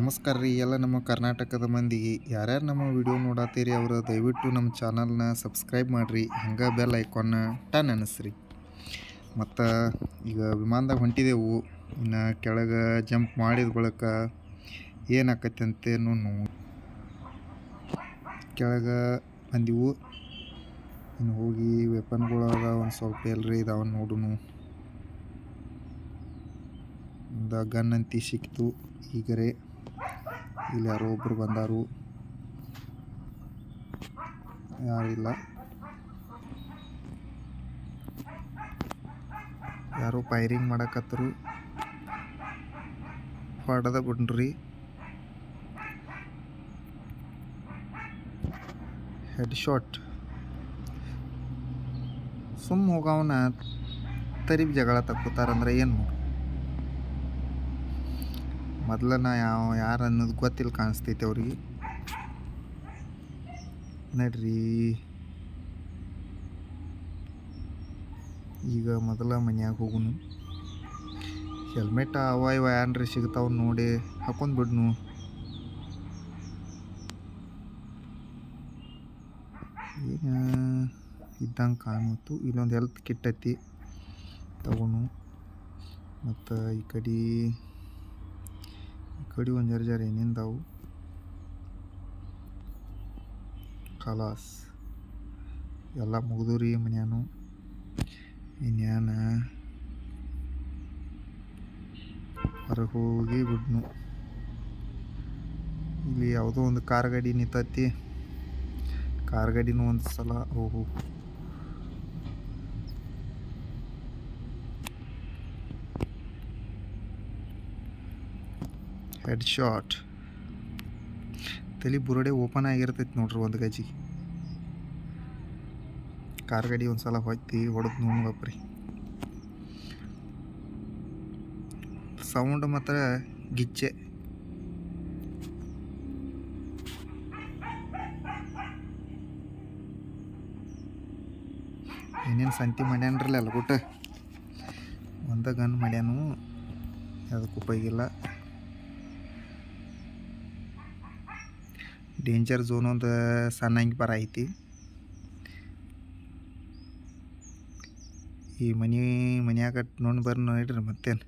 ನಮಸ್ಕಾರ ರೀ ಎಲ್ಲ ನಮ್ಮ ಕರ್ನಾಟಕದ ಮಂದಿಗೆ ಯಾರ್ಯಾರು ನಮ್ಮ ವಿಡಿಯೋ ನೋಡತ್ತೀರಿ ಅವರು ದಯವಿಟ್ಟು ನಮ್ಮ ಚಾನಲ್ನ ಸಬ್ಸ್ಕ್ರೈಬ್ ಮಾಡಿರಿ ಹಂಗೆ ಬೆಲ್ ಐಕಾನ್ನ ಟನ್ ಅನ್ನಿಸ್ರಿ ಮತ್ತು ಈಗ ವಿಮಾನದಾಗ ಹೊಂಟಿದೆವು ಇನ್ನು ಕೆಳಗೆ ಜಂಪ್ ಮಾಡಿದ ಬಳಿಕ ಏನಾಕೈತೆ ಅಂತೇನು ನಾವು ಕೆಳಗೆ ಬಂದಿವು ಇನ್ನು ಹೋಗಿ ವೆಪನ್ಗಳು ಅದ ಒಂದು ಸ್ವಲ್ಪ ಎಲ್ರಿ ಇದಾವ ನೋಡುನು ಒಂದು ಗನ್ ಅಂತಿ ಸಿಕ್ತು ಈಗರೆ ಇಲ್ಲಿ ಯಾರೋ ಒಬ್ರು ಬಂದಾರು ಯಾರಿಲ್ಲ ಯಾರೋ ಫೈರಿಂಗ್ ಮಾಡಕತ್ತರು ಹೊಡೆದ ಬಿಡ್ರಿ ಹೆಡ್ ಶಾಟ್ ಸುಮ್ಮ ಹೋಗವನ ತರಿಬ್ ಜಗಳ ತಕ್ಕೋತಾರಂದ್ರೆ ಏನು ಮಾಡು ಮೊದ್ಲ ನಾ ಯಾವ ಯಾರು ಅನ್ನೋದು ಗೊತ್ತಿಲ್ಲ ಕಾಣಿಸ್ತೈತೆ ಅವ್ರಿಗೆ ನಡ್ರಿ ಈಗ ಮೊದಲ ಮನ್ಯಾಗ ಹೋಗುನು ಹೆಲ್ಮೆಟ್ ಅವ ಇವ ಏನ್ರಿ ಸಿಗ್ತಾವ ನೋಡಿ ಹಾಕೊಂಡ್ ಬಿಡ್ನು ಈಗ ಇದ್ದಂಗೆ ಕಾಣುತ್ತು ಇಲ್ಲೊಂದು ಹೆಲ್ತ್ ಕಿಟ್ ಐತಿ ತಗೋನು ಮತ್ತು ಈ ಕಡೆ ಈ ಕಡೆ ಒಂದು ಜರ ಜರ ಏನಿಂದಾವು ಖಲಾಸ್ ಎಲ್ಲ ಮುಗಿದು ರೀ ಮನ್ಯಾನು ಇನ್ಯಾನ ಹೊರಗೆ ಹೋಗಿ ಬಿಡ್ನು ಇಲ್ಲಿ ಯಾವುದೋ ಒಂದು ಕಾರ್ ಗಾಡಿ ನಿಂತೈತಿ ಕಾರ್ ಗಾಡಿನೂ ಒಂದು ಸಲ ಹೋಗು ಹೆಡ್ ಶಾಟ್ ತಲೆ ಬುರುಡೆ ಓಪನ್ ಆಗಿರ್ತೈತಿ ನೋಡ್ರಿ ಒಂದು ಗಜಿ ಕಾರ್ ಗಾಡಿ ಒಂದು ಸಲ ಹೊಯ್ತಿ ಹೊಡೆದು ನೋಡ್ಗಪ್ರಿ ಸೌಂಡ್ ಮಾತ್ರ ಗಿಚ್ಚೆ ಏನೇನು ಸಂತಿ ಮಾಡ್ಯಾನ್ರಲ್ಲ ಅಲ್ಲ ಗುಟ್ಟ ಒಂದ ಗನ್ ಮಾಡ್ಯಾನು ಅದಕ್ಕೆ ಉಪಯೋಗಿಲ್ಲ ಡೇಂಜರ್ ಝೋನ್ ಒಂದು ಸಣ್ಣಂಗೆ ಬರ ಐತಿ ಈ ಮನೆ ಮನ್ಯಾಗ ನೋಡಿ ಬರ್ರಿ ನೋಡ್ರಿ ಮತ್ತೇನು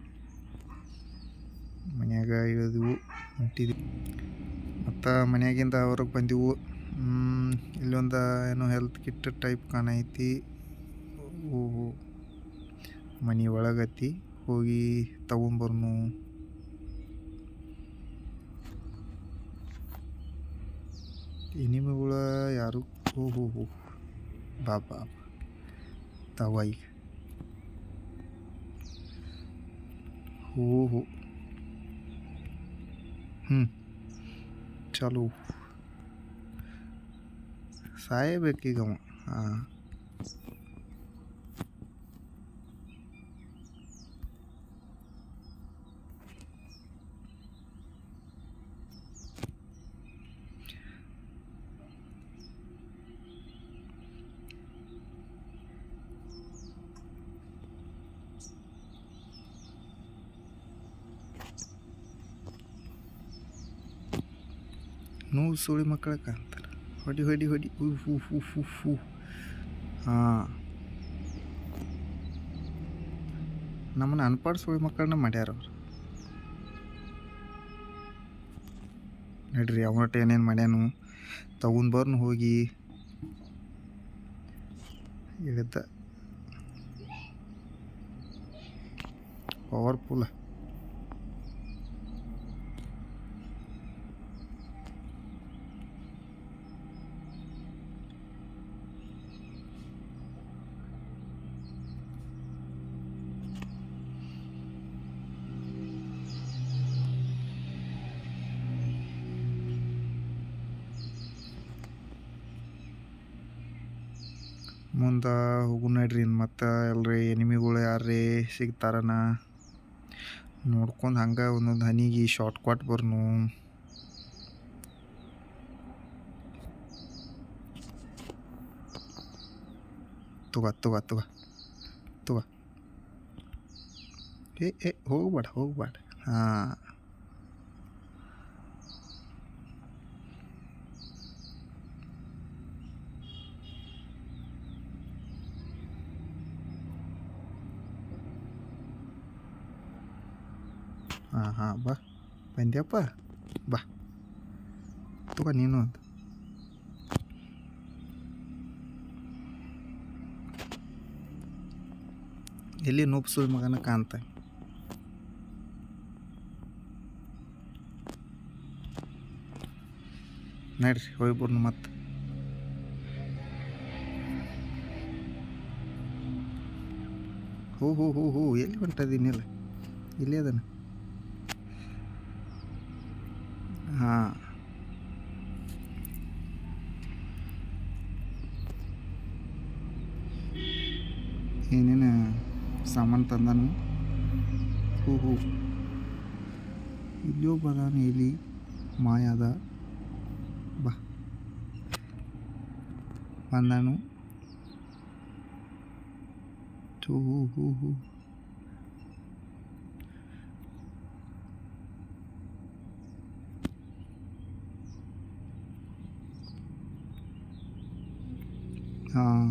ಮನ್ಯಾಗ ಇಳಿದ್ವು ಹೊಂಟಿದ್ವಿ ಮತ್ತು ಮನ್ಯಾಗಿಂದ ಹೊರಗೆ ಬಂದಿವು ಹ್ಮ್, ಇಲ್ಲೊಂದು ಏನೋ ಹೆಲ್ತ್ ಕಿಟ್ ಟೈಪ್ ಕಾಣೈತಿ ಓಹೋ ಮನೆ ಒಳಗತಿ ಹೋಗಿ ತಗೊಂಬರ್ನು ಎನಿಮಿಗಳ ಯಾರು ಹೋ ಹೋ ಹೋ ಬಾ ಬಾ ತವ ಈಗ ಹೋ ಹೋ ಹ್ಞೂ ಚಲೋ ಸಾಯಬೇಕೀಗ ಅವ ಹಾಂ ನೂರು ಸುಳಿ ಮಕ್ಕಳ ಕಾಣ್ತಾರೆ ಹೊಡಿ ಹೊಡಿ ಹೊಡಿ ಉ ಹೂ ಹೂ ಹೂ ಹೂ ಹಾಂ ನಮ್ಮನ್ನ ಅನ್ಪಾಡ್ ಸುಳಿ ಮಕ್ಕಳನ್ನ ಮಾಡ್ಯಾರ ಅವ್ರು ನಡ್ರಿ ಅವನಟ ಏನೇನು ಮಾಡ್ಯಾನು ತಗೊಂಡ್ ಬರ್ನು ಹೋಗಿ ಇಳಿದ ಪವರ್ಫುಲ್ ಮುಂದೆ ಹೋಗು ನಡ್ರಿ ಮತ್ತು ಎಲ್ರಿ ಎನಿಮಿಗಳು ಯಾರೇ ಸಿಗ್ತಾರನ ನೋಡ್ಕೊಂಡು ಹಂಗೆ ಒಂದೊಂದು ಹನಿಗೆ ಶಾರ್ಟ್ ಕೊಟ್ಟು ಬರ್ನು ತುಗ ತುಗ ತುಗ ತುಗ ಏ ಏ ಹೋಗ್ಬೇಡ ಹೋಗ್ಬೇಡ ಹಾಂ ಹಾಂ ಹಾಂ ಬಾ ಬಂದ್ಯಪ್ಪ ಬಾ ತಗೋ ನೀನು ಅಂತ ಎಲ್ಲಿ ನುಪ್ಸು ಮಗನ ಕಾಣ್ತ ನಡ್ರಿ ಹೋಗ್ಬಿಡ್ನು ಮತ್ತೆ ಹೋ ಹೋ ಹೋ ಹೋ ಎಲ್ಲಿ ಹೊಂಟದೀನಿಲ್ಲ ಇಲ್ಲೇ ಅದನ ಹಾಂ ಏನೇನು ಸಾಮಾನು ತಂದಾನು ಹೂ ಹೂ ಇಲ್ಲೋ ಬದಾನ ಎಲಿ ಮಾಯಾದ ಬಾ ಬಂದಾನು ಹೂ ಹೂ ಹೂ ಹೂ ಹಾಂ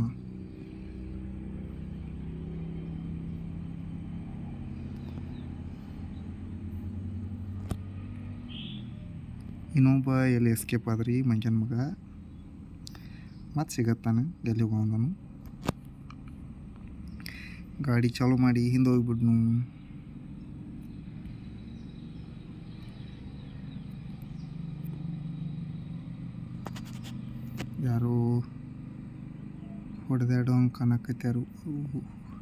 ಇನ್ನೊಬ್ಬ ಎಲ್ಲಿ ಎಸ್ಕೇಪ್ ಆದ್ರಿ ಮಂಗ್ಯನ ಮಗ ಮತ್ತೆ ಸಿಗತ್ತಾನ ಎಲ್ಲಿ ಹೋಗಂದನು ಗಾಡಿ ಚಾಲು ಮಾಡಿ ಹಿಂದೆ ಹೋಗ್ಬಿಡ್ನು ಯಾರೋ ಹೊಡೆದಾಡೋ ಹಂಗೆ ಕಾಣಕತ್ಯಾರು ಊಹು.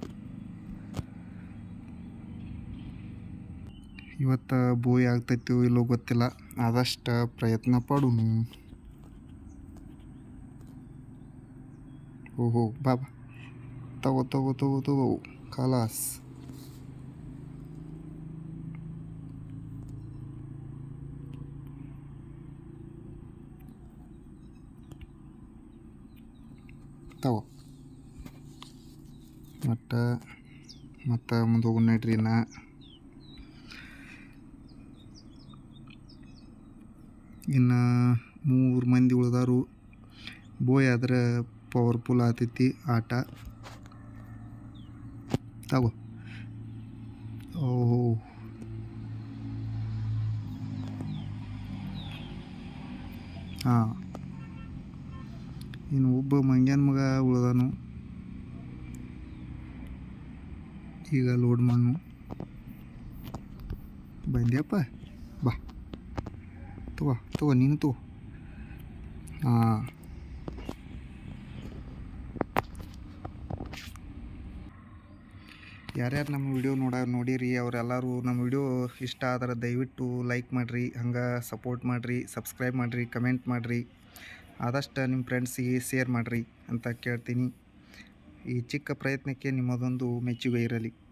ಇವತ್ತು ಬೋಯ್ ಆಗ್ತೈತೋ ಇಲ್ಲೋ ಗೊತ್ತಿಲ್ಲ ಆದಷ್ಟು ಪ್ರಯತ್ನ ಪಡುನು ಓಹೋ ಬಾ ಬಾ ತಗೋ ತಗೋ ತಗೋ ತಗೋ ಖಲಾಸ್ ತಗೋ ಮತ್ತು ಮತ್ತು ಮುಂದೆ ಹೋಗೋಣ ನಡ್ರಿ ನಾ ಇನ್ನು ಮೂರು ಮಂದಿ ಉಳ್ದಾರು ಬೋಯ್ ಆದ್ರೆ ಪವರ್ಫುಲ್ ಆಗ್ತೈತಿ ಆಟ ತಗೋ ಓಹೋ ಹಾಂ ಇನ್ನು ಒಬ್ಬ ಮಂಗ್ಯನ ಮಗ ಉಳ್ದಾನು ಈಗ ಲೋಡ್ ಮಣ್ಣು ಬಂದ್ಯಪ್ಪ ಬಾ ತಗೋ ತಗೋ ನೀನು ತಗೋ ಹಾಂ ಯಾರ್ಯಾರು ನಮ್ಮ ವಿಡಿಯೋ ನೋಡ ನೋಡಿರಿ ಅವರೆಲ್ಲರೂ ನಮ್ಮ ವಿಡಿಯೋ ಇಷ್ಟ ಆದ್ರೆ ದಯವಿಟ್ಟು ಲೈಕ್ ಮಾಡಿರಿ ಹಂಗೆ ಸಪೋರ್ಟ್ ಮಾಡಿರಿ ಸಬ್ಸ್ಕ್ರೈಬ್ ಮಾಡಿರಿ ಕಮೆಂಟ್ ಮಾಡಿರಿ ಆದಷ್ಟು ನಿಮ್ಮ ಫ್ರೆಂಡ್ಸಿಗೆ ಶೇರ್ ಮಾಡಿರಿ ಅಂತ ಕೇಳ್ತೀನಿ ಈ ಚಿಕ್ಕ ಪ್ರಯತ್ನಕ್ಕೆ ನಿಮ್ಮದೊಂದು ಮೆಚ್ಚುಗೆ ಇರಲಿ